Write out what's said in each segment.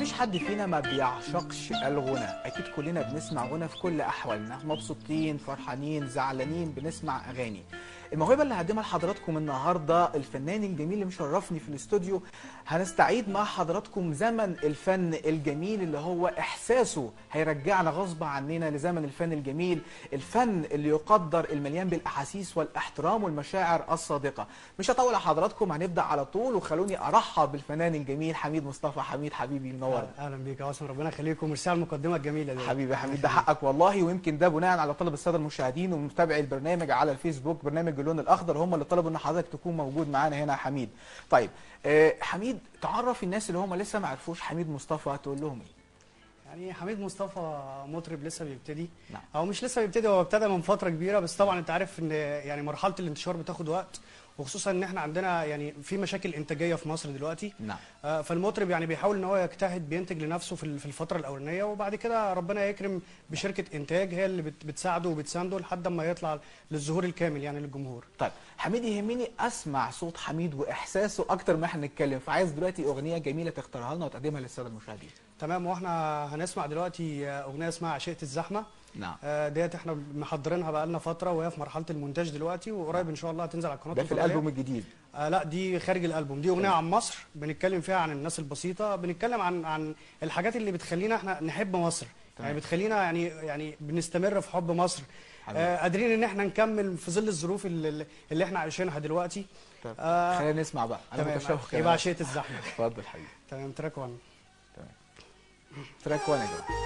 مفيش حد فينا ما بيعشقش الغنى اكيد كلنا بنسمع غنى في كل احوالنا مبسوطين فرحانين زعلانين بنسمع اغاني الموهبه اللي هقدمها لحضراتكم النهارده الفنان الجميل اللي مشرفني في الاستوديو هنستعيد مع حضراتكم زمن الفن الجميل اللي هو احساسه هيرجعنا غصب عننا لزمن الفن الجميل الفن اللي يقدر المليان بالاحاسيس والاحترام والمشاعر الصادقه مش هطول على حضراتكم هنبدا على طول وخلوني ارحب بالفنان الجميل حميد مصطفى حميد حبيبي منور اهلا بيك يا واسم ربنا يخليكم وميرسي على المقدمه الجميله دي حبيبي يا حميد ده حقك والله ويمكن ده بناء على طلب الساده المشاهدين ومتابعي البرنامج على الفيسبوك برنامج اللون الاخضر هم اللي طلبوا ان حضرتك تكون موجود معانا هنا يا حميد طيب آه حميد تعرف الناس اللي هم لسه ما عرفوش حميد مصطفى تقول لهم ايه يعني حميد مصطفى مطرب لسه بيبتدي نعم. او مش لسه بيبتدي هو ابتدى من فتره كبيره بس طبعا انت عارف ان يعني مرحله الانتشار بتاخد وقت وخصوصا ان احنا عندنا يعني في مشاكل انتاجيه في مصر دلوقتي نعم آه، فالمطرب يعني بيحاول ان هو يجتهد بينتج لنفسه في ال- في الفتره الاولانيه وبعد كده ربنا يكرم بشركه انتاج هي اللي بت- بتساعده وبتسانده لحد ما يطلع للظهور الكامل يعني للجمهور طيب حميد يهمني اسمع صوت حميد واحساسه اكتر ما احنا نتكلم فعايز دلوقتي اغنيه جميله تختارها لنا وتقدمها للساده المشاهدين تمام واحنا هنسمع دلوقتي آه، اغنيه اسمها عشيقه الزحمه نعم آه، ديت احنا محضرينها بقالنا فتره وهي في مرحله المونتاج دلوقتي وقريب ان شاء الله هتنزل على القناه ده في الفضائية. الالبوم الجديد آه لا دي خارج الالبوم دي اغنيه عن مصر بنتكلم فيها عن الناس البسيطه بنتكلم عن عن الحاجات اللي بتخلينا احنا نحب مصر تمام. يعني بتخلينا يعني يعني بنستمر في حب مصر حبيبي. آه قادرين ان احنا نكمل في ظل الظروف اللي, اللي احنا عايشينها دلوقتي طب آه خلينا نسمع بقى انا تمام متشوق يبقى عشيقه الزحمه اتفضل حبيبي تمام تراك 1 تراك وانا كده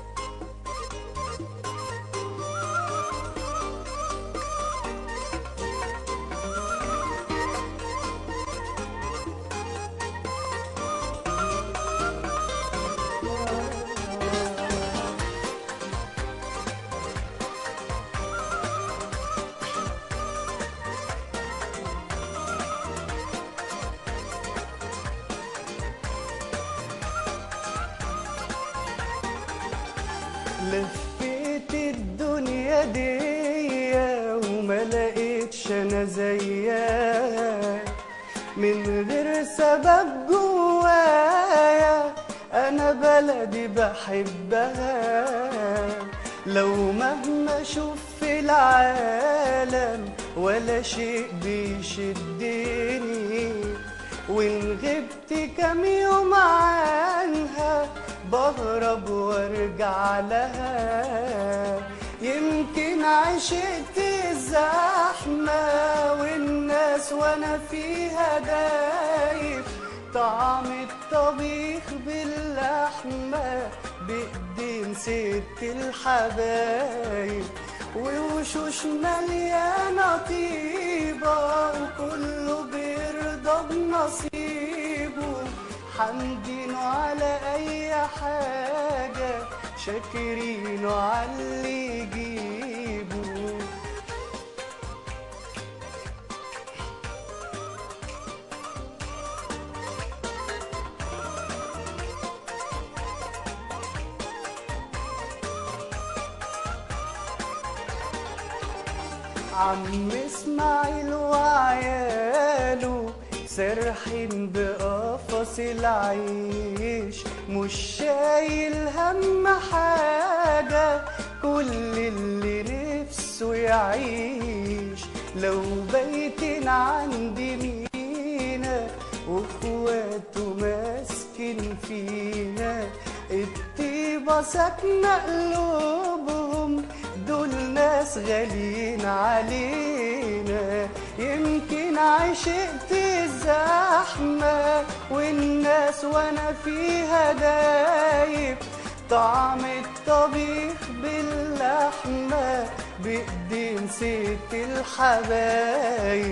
لفيت الدنيا دي وما لقيتش انا زيها من غير سبب جوايا انا بلدي بحبها لو مهما اشوف في العالم ولا شيء بيشدني وان غبت كام يوم عنها بهرب وارجع لها يمكن عشقت الزحمة والناس وانا فيها دايب طعم الطبيخ باللحمة بإيدين ست الحبايب ووشوش مليانة طيبة وكله بيرضى بنصيبه حامدينه على أي حاجة شاكرينه على اللي يجيبه عم اسماعيل وعياله سرحين بقفص العيش مش شايل هم حاجة كل اللي نفسه يعيش لو بيتين عندي مينا واخواته ماسكين فينا الطيبة ساكنة قلوبهم دول ناس غاليين علينا يمكن عشقت الزحمة والناس وانا فيها دايب طعم الطبيخ باللحمة بإيدين ست الحبايب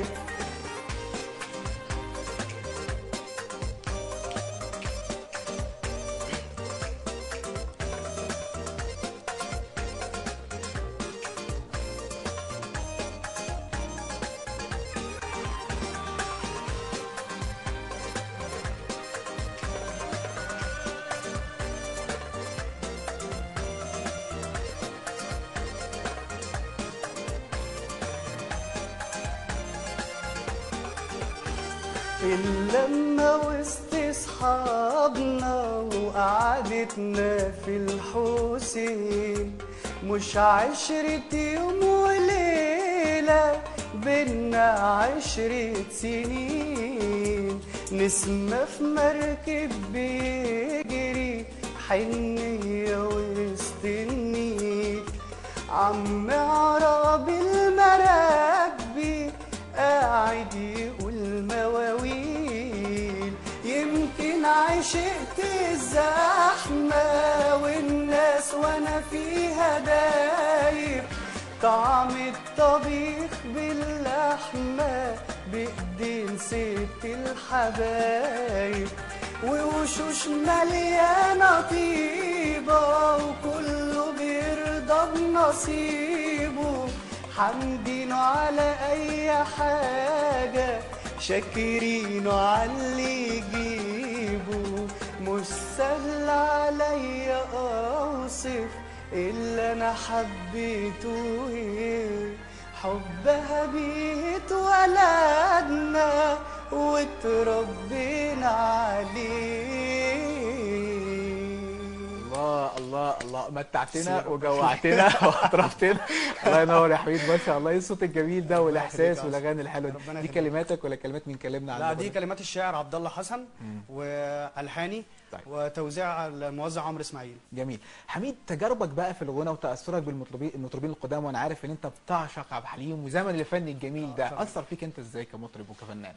اللمة وسط اصحابنا وقعدتنا في الحسين مش عشرة يوم وليلة بينا عشرة سنين نسمة في مركب بيجري حنية وسط النيل عم عرب المراكبي قاعد يقول مواويل يمكن عشقت الزحمة والناس وانا فيها دايب طعم الطبيخ باللحمة بإيدين ست الحبايب ووشوش مليانة طيبة وكله بيرضى بنصيبه حامدين على أي حاجة شاكرين على اللي يجيبه مش سهل عليا أوصف اللي أنا حبيته إيه حبها بيه اتولدنا واتربينا عليه الله الله الله متعتنا وجوعتنا واطرفتنا الله ينور يا حبيب ما شاء الله ايه الصوت الجميل ده والاحساس يخليك يا والاغاني الحلوه دي ربنا دي يخليك. كلماتك ولا كلمات مين كلمنا عن لا الأغنية؟ دي كلمات الشاعر عبد الله حسن والحاني طيب. وتوزيع الموزع عمرو اسماعيل جميل حميد تجاربك بقى في الغنى وتاثرك بالمطربين المطربين القدامى وانا عارف ان انت بتعشق عبد الحليم وزمن الفن الجميل ده طبعاً. اثر فيك انت ازاي كمطرب وكفنان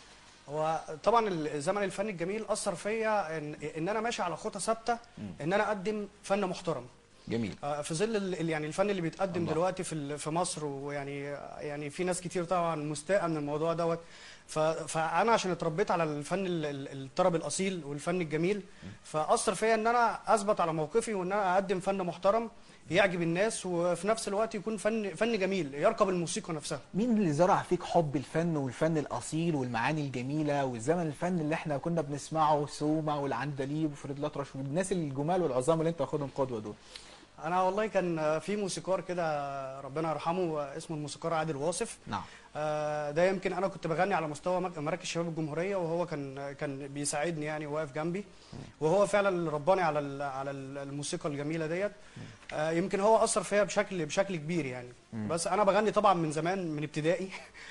هو طبعا الزمن الفني الجميل اثر فيا ان ان انا ماشي على خطى ثابته ان انا اقدم فن محترم جميل آه، في ظل ال- ال- يعني الفن اللي بيتقدم الله. دلوقتي في ال- في مصر ويعني يعني في ناس كتير طبعا مستاءه من الموضوع دوت ف- فانا عشان اتربيت على الفن ال- ال- الطرب الاصيل والفن الجميل فاثر فيا ان انا اثبت على موقفي وان انا اقدم فن محترم يعجب الناس وفي نفس الوقت يكون فن فن جميل يركب الموسيقى نفسها مين اللي زرع فيك حب الفن والفن الاصيل والمعاني الجميله والزمن الفن اللي احنا كنا بنسمعه سومه والعندليب وفريد الأطرش والناس الجمال والعظام اللي انت واخدهم قدوه دول انا والله كان في موسيقار كده ربنا يرحمه اسمه الموسيقار عادل واصف نعم آه، ده يمكن انا كنت بغني على مستوى مك- مراكز شباب الجمهوريه وهو كان كان بيساعدني يعني واقف جنبي وهو فعلا اللي رباني على ال- على ال- الموسيقى الجميله ديت آه، يمكن هو اثر فيا بشكل بشكل كبير يعني بس انا بغني طبعا من زمان من ابتدائي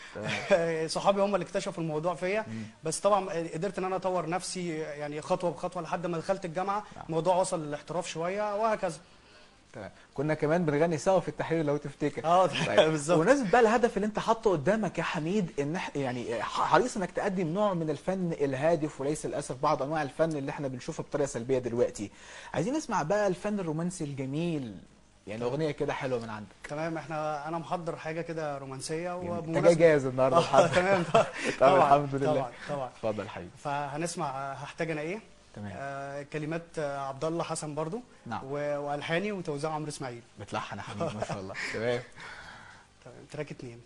صحابي هم اللي اكتشفوا الموضوع فيا بس طبعا قدرت ان انا اطور نفسي يعني خطوه بخطوه لحد ما دخلت الجامعه الموضوع وصل للاحتراف شويه وهكذا تمام كنا كمان بنغني سوا في التحرير لو تفتكر اه طيب. بالظبط ونسبة بقى الهدف اللي انت حاطه قدامك يا حميد ان إح- يعني حريص انك تقدم نوع من الفن الهادف وليس للاسف بعض انواع الفن اللي احنا بنشوفها بطريقه سلبيه دلوقتي عايزين نسمع بقى الفن الرومانسي الجميل يعني اغنيه كده حلوه من عندك تمام احنا انا محضر حاجه كده رومانسيه انت وبمناسبة- جاي جاهز النهارده آه، الحمد تمام طبعا طبعا الحمد لله طبعا طبعا اتفضل حبيبي فهنسمع هحتاج انا ايه تمام آه كلمات آه، عبد الله حسن برضو نعم. و- والحاني وتوزيع عمرو اسماعيل بتلحن يا حميد ما شاء الله تمام تمام تراك اتنين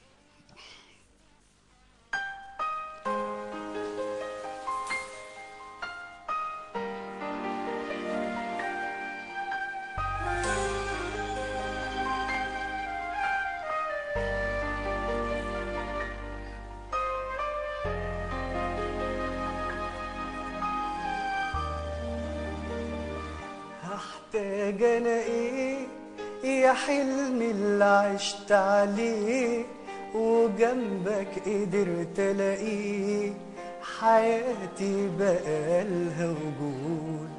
هحتاج انا ايه يا حلمي اللي عشت عليه وجنبك قدرت الاقيه حياتي بقى لها وجود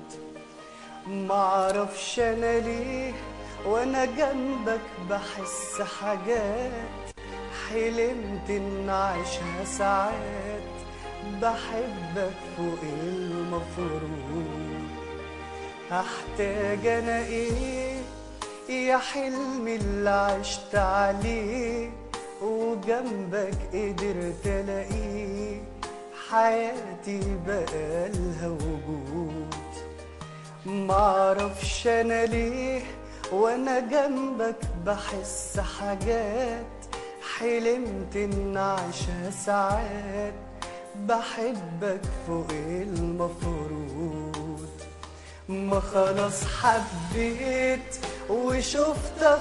معرفش انا ليه وانا جنبك بحس حاجات حلمت ان اعيشها ساعات بحبك فوق المفروض هحتاج انا ايه يا حلمي اللي عشت عليه وجنبك قدرت الاقيه حياتي بقى لها وجود معرفش انا ليه وانا جنبك بحس حاجات حلمت ان اعيشها ساعات بحبك فوق المفروض ما خلاص حبيت وشفتك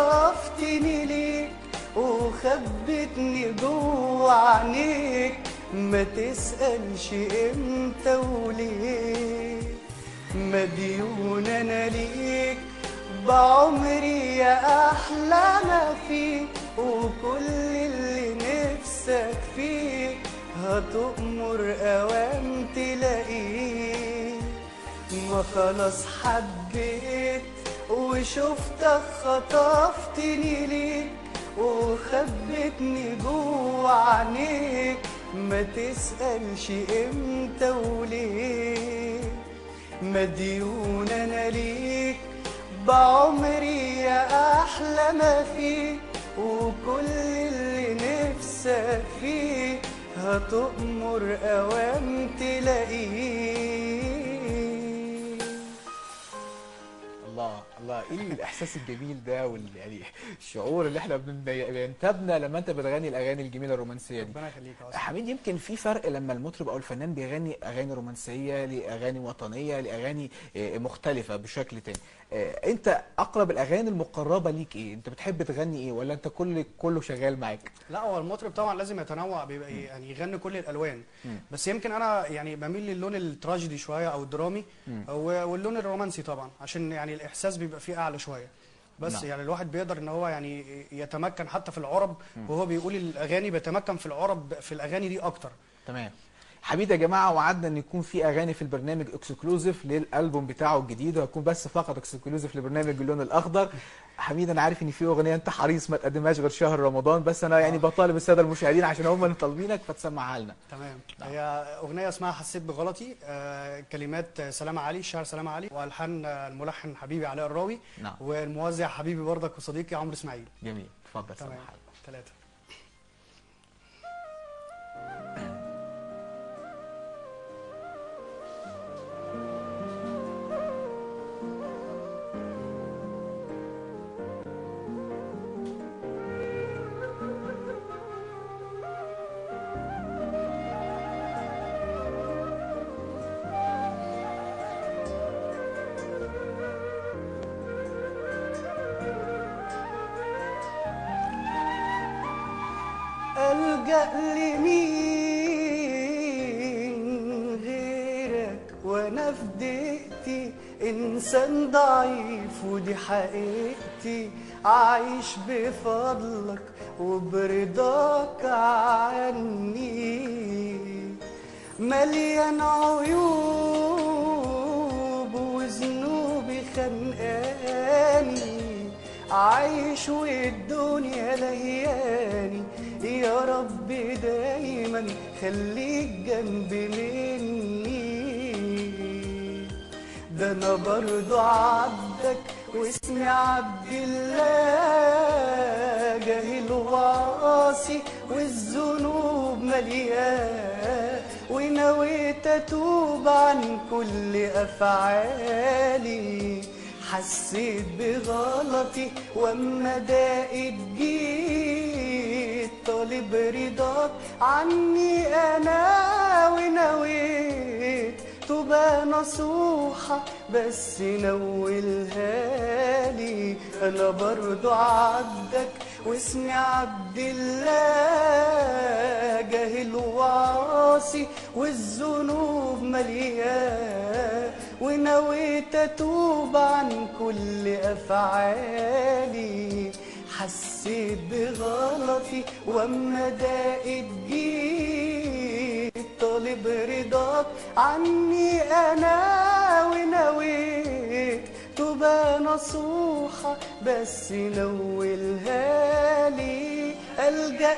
خطفتني ليك وخبتني جوا عينيك ما تسألش امتى وليه مديون انا ليك بعمري يا احلى ما فيك وكل اللي نفسك فيه هتؤمر اوام تلاقيه ما خلاص حبيت وشفتك خطفتني ليك وخبتني جوا عينيك ما تسألش امتى وليه مديون انا ليك بعمري يا احلى ما فيك وكل اللي نفسك فيه هتؤمر اوام تلاقيه الله الله ايه الاحساس الجميل ده وال يعني الشعور اللي احنا بن- بينتابنا لما انت بتغني الاغاني الجميله الرومانسيه دي ربنا يخليك يا أصلاً. حميد يمكن في فرق لما المطرب او الفنان بيغني اغاني رومانسيه لاغاني وطنيه لاغاني آه، مختلفه بشكل تاني آه، انت اقرب الاغاني المقربه ليك ايه انت بتحب تغني ايه ولا انت كل كله شغال معاك لا هو المطرب طبعا لازم يتنوع بيبقى يعني يغني كل الالوان بس يمكن انا يعني بميل للون التراجيدي شويه او الدرامي و- واللون الرومانسي طبعا عشان يعني الاحساس بيبقى فيه اعلى شويه بس نعم. يعني الواحد بيقدر ان هو يعني يتمكن حتى في العرب وهو بيقول الاغاني بيتمكن في العرب في الاغاني دي اكتر تمام حميد يا جماعه وعدنا ان يكون في اغاني في البرنامج اكسكلوزيف للالبوم بتاعه الجديد وهيكون بس فقط اكسكلوزيف لبرنامج اللون الاخضر حميد انا عارف ان في اغنيه انت حريص ما تقدمهاش غير شهر رمضان بس انا يعني بطالب الساده المشاهدين عشان هم اللي طالبينك فتسمعها لنا تمام هي اغنيه اسمها حسيت بغلطي آه كلمات سلامه علي شعر سلامه علي والحان آه، الملحن حبيبي علاء الراوي نعم. والموزع حبيبي برضك وصديقي عمرو اسماعيل جميل اتفضل تمام سمعها لنا. ثلاثه ألجأ لمين غيرك وأنا في دقيقتي إنسان ضعيف ودي حقيقتي عايش بفضلك وبرضاك عني مليان عيوب وذنوبي خانقاني عايش والدنيا لهياني يا رب دايما خليك جنب مني ده انا برضو عبدك واسمي عبد الله جاهل وعاصي والذنوب مليان ونويت اتوب عن كل افعالي حسيت بغلطي واما ضاقت جيت طالب رضاك عني انا ونويت تبقى نصوحة بس نولها لي أنا برضو عبدك واسمي عبد الله جاهل وعاصي والذنوب مليان ونويت أتوب عن كل أفعالي حسيت بغلطي واما ضاقت جيت طالب رضاك عني انا ونويت تبقى نصوحة بس نولها لي ألجأ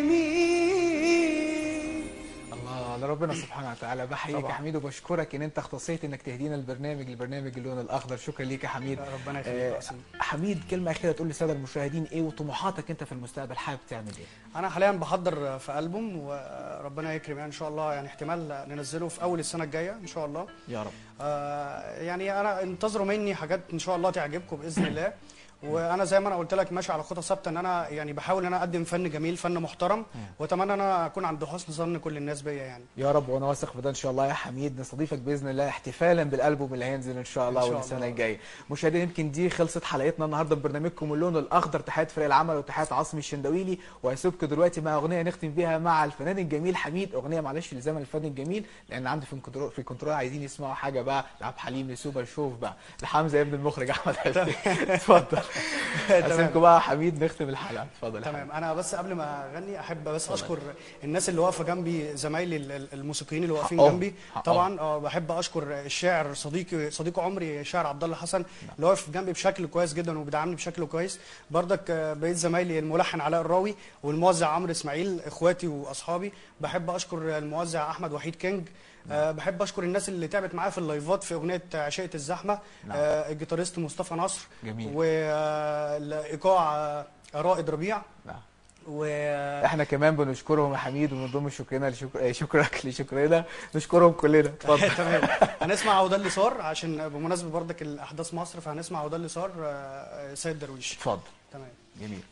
لمين الله لربنا سبحانه وتعالى بحييك يا طبعا. حميد وبشكرك ان انت اختصيت انك تهدينا البرنامج لبرنامج اللون الاخضر شكرا ليك يا حميد ربنا يخليك يا آه، أسيم. حميد كلمه اخيره تقول للساده المشاهدين ايه وطموحاتك انت في المستقبل حابب تعمل ايه انا حاليا بحضر في ألبوم وربنا يكرم يعني ان شاء الله يعني احتمال ننزله في اول السنه الجايه ان شاء الله يا رب آه، يعني انا انتظروا مني حاجات ان شاء الله تعجبكم باذن الله وانا زي ما انا قلت لك ماشي على خطى ثابته ان انا يعني بحاول ان انا اقدم فن جميل فن محترم واتمنى ان انا اكون عند حسن ظن كل الناس بيا يعني يا رب وانا واثق في ده ان شاء الله يا حميد نستضيفك باذن الله احتفالا بالالبوم اللي هينزل ان شاء الله إن شاء والسنه الله. الجايه مشاهدينا يمكن دي خلصت حلقتنا النهارده ببرنامجكم اللون الاخضر تحيات فريق العمل وتحيات عاصم الشندويلي وهسيبكم دلوقتي مع اغنيه نختم بيها مع الفنان الجميل حميد اغنيه معلش لزمن الفن الجميل لان عندي في الكنترول في الكنترول عايزين يسمعوا حاجه بقى لعبد الحليم لسوبر شوف بقى لحمزه ابن المخرج احمد حسين اتفضل اسيبكم بقى يا حميد نختم الحلقه اتفضل يا حميد. تمام انا بس قبل ما اغني احب بس اشكر الناس اللي واقفه جنبي زمايلي ال- ال- الموسيقيين اللي واقفين حقهم. جنبي حقهم. طبعا اه بحب اشكر الشاعر صديقي صديق عمري الشاعر عبد الله حسن اللي واقف جنبي بشكل كويس جدا وبيدعمني بشكل كويس بردك آه، بقيت زمايلي الملحن علاء الراوي والموزع عمرو اسماعيل اخواتي واصحابي بحب اشكر الموزع احمد وحيد كينج أه بحب اشكر الناس اللي تعبت معايا في اللايفات في اغنيه عشاقة الزحمه نعم. أه الجيتاريست مصطفى نصر جميل. والايقاع آه، رائد ربيع نعم. و احنا كمان بنشكرهم يا حميد ومن ضمن شكرنا لشكر... شكرك لشكرنا نشكرهم كلنا اتفضل تمام هنسمع عوده اللي صار عشان بمناسبه بردك الاحداث مصر فهنسمع عوده اللي صار آه، سيد درويش اتفضل تمام جميل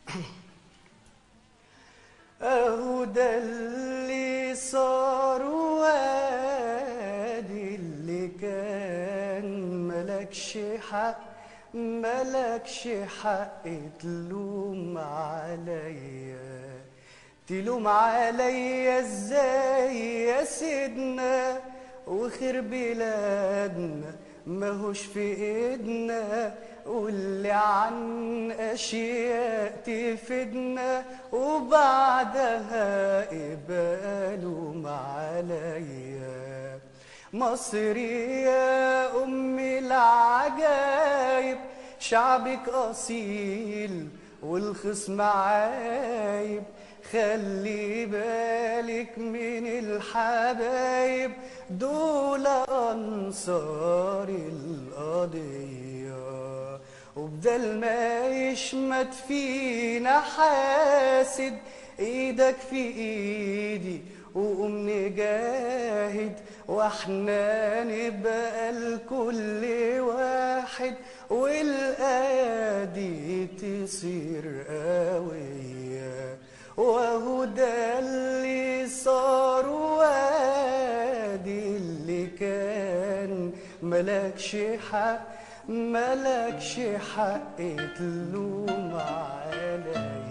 اهو ده اللي صار وادي اللي كان ملكش حق ملكش حق تلوم عليا تلوم عليا ازاي يا سيدنا وخير بلادنا ماهوش في ايدنا واللي عن اشياء تفيدنا وبعدها قبالوا عليا مصري يا امي العجايب شعبك اصيل والخصم عايب خلي بالك من الحبايب دول انصار القضيه وبدل ما يشمت فينا حاسد ايدك في ايدي وقوم نجاهد واحنا نبقى لكل واحد والايادي تصير قويه وهو ده اللي صار وادي اللي كان ملكش حق ملكش حق تلوم عليا